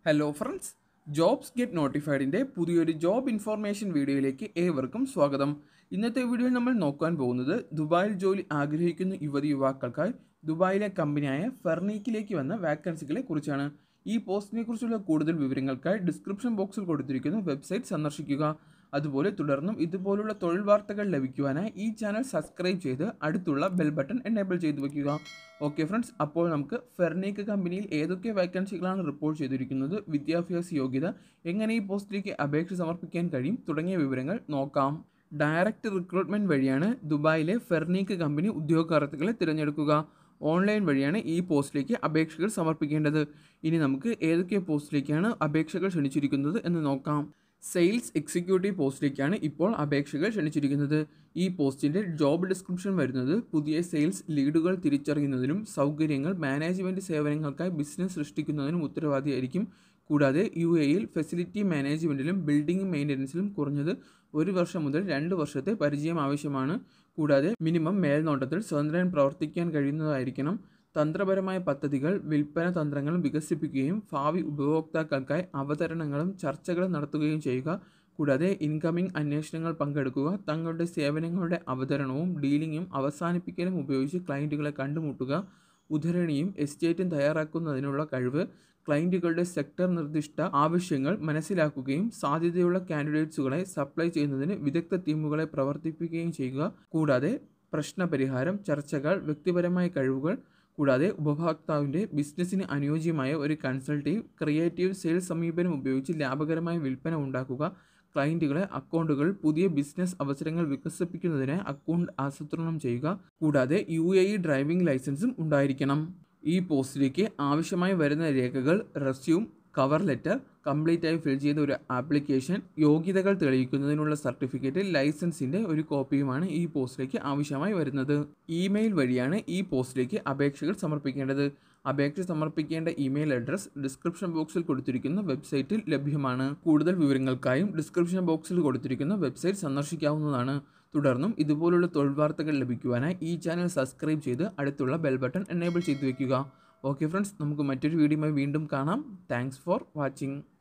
hello friends jobs get നോട്ടിഫൈഡിൻ്റെ പുതിയൊരു job information വീഡിയോയിലേക്ക് ഏവർക്കും സ്വാഗതം ഇന്നത്തെ വീഡിയോയിൽ നമ്മൾ നോക്കാൻ പോകുന്നത് ദുബായിൽ ജോലി ആഗ്രഹിക്കുന്ന യുവതി യുവാക്കൾക്കായി ദുബായിലെ കമ്പനിയായ ഫെർണീക്കിലേക്ക് വന്ന വാക്കൻസികളെ കുറിച്ചാണ് ഈ പോസ്റ്റിനെ കുറിച്ചുള്ള കൂടുതൽ വിവരങ്ങൾക്കായി ഡിസ്ക്രിപ്ഷൻ ബോക്സിൽ കൊടുത്തിരിക്കുന്ന വെബ്സൈറ്റ് സന്ദർശിക്കുക അതുപോലെ തുടർന്നും ഇതുപോലുള്ള തൊഴിൽ വാർത്തകൾ ലഭിക്കുവാനായി ഈ ചാനൽ സബ്സ്ക്രൈബ് ചെയ്ത് അടുത്തുള്ള ബെൽ ബട്ടൺ എനേബിൾ ചെയ്തു വയ്ക്കുക ഓക്കെ ഫ്രണ്ട്സ് അപ്പോൾ നമുക്ക് ഫെർണീക്ക് കമ്പനിയിൽ ഏതൊക്കെ വാക്കൻസികളാണ് റിപ്പോർട്ട് ചെയ്തിരിക്കുന്നത് വിദ്യാഭ്യാസ യോഗ്യത എങ്ങനെ ഈ പോസ്റ്റിലേക്ക് അപേക്ഷ സമർപ്പിക്കാൻ കഴിയും തുടങ്ങിയ വിവരങ്ങൾ നോക്കാം ഡയറക്റ്റ് റിക്രൂട്ട്മെൻറ്റ് വഴിയാണ് ദുബായിലെ ഫെർണീക്ക് കമ്പനി ഉദ്യോഗാർത്ഥികളെ തിരഞ്ഞെടുക്കുക ഓൺലൈൻ വഴിയാണ് ഈ പോസ്റ്റിലേക്ക് അപേക്ഷകൾ സമർപ്പിക്കേണ്ടത് ഇനി നമുക്ക് ഏതൊക്കെ പോസ്റ്റിലേക്കാണ് അപേക്ഷകൾ ക്ഷണിച്ചിരിക്കുന്നത് എന്ന് നോക്കാം സെയിൽസ് എക്സിക്യൂട്ടീവ് പോസ്റ്റിലേക്കാണ് ഇപ്പോൾ അപേക്ഷകൾ ക്ഷണിച്ചിരിക്കുന്നത് ഈ പോസ്റ്റിൻ്റെ ജോബ് ഡിസ്ക്രിപ്ഷൻ വരുന്നത് പുതിയ സെയിൽസ് ലീഡുകൾ തിരിച്ചറിയുന്നതിനും സൗകര്യങ്ങൾ മാനേജ്മെൻറ്റ് സേവനങ്ങൾക്കായി ബിസിനസ് സൃഷ്ടിക്കുന്നതിനും ഉത്തരവാദിയായിരിക്കും കൂടാതെ യു എയിൽ ഫെസിലിറ്റി മാനേജ്മെൻറ്റിലും ബിൽഡിംഗ് മെയിൻ്റനൻസിലും കുറഞ്ഞത് ഒരു വർഷം മുതൽ രണ്ട് വർഷത്തെ പരിചയം ആവശ്യമാണ് കൂടാതെ മിനിമം മേൽനോട്ടത്തിൽ സ്വതന്ത്രൻ പ്രവർത്തിക്കാൻ കഴിയുന്നതായിരിക്കണം തന്ത്രപരമായ പദ്ധതികൾ വിൽപ്പന തന്ത്രങ്ങൾ വികസിപ്പിക്കുകയും ഭാവി ഉപഭോക്താക്കൾക്കായി അവതരണങ്ങളും ചർച്ചകളും നടത്തുകയും ചെയ്യുക കൂടാതെ ഇൻകമിംഗ് അന്വേഷണങ്ങൾ പങ്കെടുക്കുക തങ്ങളുടെ സേവനങ്ങളുടെ അവതരണവും ഡീലിങ്ങും അവസാനിപ്പിക്കലും ഉപയോഗിച്ച് ക്ലയൻറ്റുകളെ കണ്ടുമുട്ടുക ഉദ്ധരണിയും എസ്റ്റേറ്റും തയ്യാറാക്കുന്നതിനുള്ള കഴിവ് ക്ലയൻറ്റുകളുടെ സെക്ടർ നിർദ്ദിഷ്ട ആവശ്യങ്ങൾ മനസ്സിലാക്കുകയും സാധ്യതയുള്ള കാൻഡിഡേറ്റ്സുകളെ സപ്ലൈ ചെയ്യുന്നതിന് വിദഗ്ധ ടീമുകളെ പ്രവർത്തിപ്പിക്കുകയും ചെയ്യുക കൂടാതെ പ്രശ്നപരിഹാരം ചർച്ചകൾ വ്യക്തിപരമായ കഴിവുകൾ കൂടാതെ ഉപഭോക്താവിൻ്റെ ബിസിനസ്സിന് അനുയോജ്യമായ ഒരു കൺസൾട്ടീവ് ക്രിയേറ്റീവ് സെയിൽസ് സമീപനം ഉപയോഗിച്ച് ലാഭകരമായ വിൽപ്പന ഉണ്ടാക്കുക ക്ലയൻറ്റുകളെ അക്കൗണ്ടുകൾ പുതിയ ബിസിനസ് അവസരങ്ങൾ വികസിപ്പിക്കുന്നതിന് അക്കൗണ്ട് ആസൂത്രണം ചെയ്യുക കൂടാതെ യു എ ഇ ഡ്രൈവിംഗ് ലൈസൻസും ഉണ്ടായിരിക്കണം ഈ പോസ്റ്റിലേക്ക് ആവശ്യമായി വരുന്ന രേഖകൾ റെസ്യൂം കവർ ലെറ്റർ കംപ്ലീറ്റ് ആയി ഫിൽ ചെയ്ത ഒരു ആപ്ലിക്കേഷൻ യോഗ്യതകൾ തെളിയിക്കുന്നതിനുള്ള സർട്ടിഫിക്കറ്റ് ലൈസൻസിൻ്റെ ഒരു കോപ്പിയുമാണ് ഈ പോസ്റ്റിലേക്ക് ആവശ്യമായി വരുന്നത് ഇമെയിൽ വഴിയാണ് ഈ പോസ്റ്റിലേക്ക് അപേക്ഷകൾ സമർപ്പിക്കേണ്ടത് അപേക്ഷ സമർപ്പിക്കേണ്ട ഇമെയിൽ അഡ്രസ് ഡിസ്ക്രിപ്ഷൻ ബോക്സിൽ കൊടുത്തിരിക്കുന്ന വെബ്സൈറ്റിൽ ലഭ്യമാണ് കൂടുതൽ വിവരങ്ങൾക്കായും ഡിസ്ക്രിപ്ഷൻ ബോക്സിൽ കൊടുത്തിരിക്കുന്ന വെബ്സൈറ്റ് സന്ദർശിക്കാവുന്നതാണ് തുടർന്നും ഇതുപോലുള്ള തൊഴിൽ വാർത്തകൾ ലഭിക്കുവാനായി ഈ ചാനൽ സബ്സ്ക്രൈബ് ചെയ്ത് അടുത്തുള്ള ബെൽ ബട്ടൺ എനേബിൾ ചെയ്തു വയ്ക്കുക ഓക്കെ ഫ്രണ്ട്സ് നമുക്ക് മറ്റൊരു വീഡിയോയുമായി വീണ്ടും കാണാം താങ്ക്സ് ഫോർ വാച്ചിങ്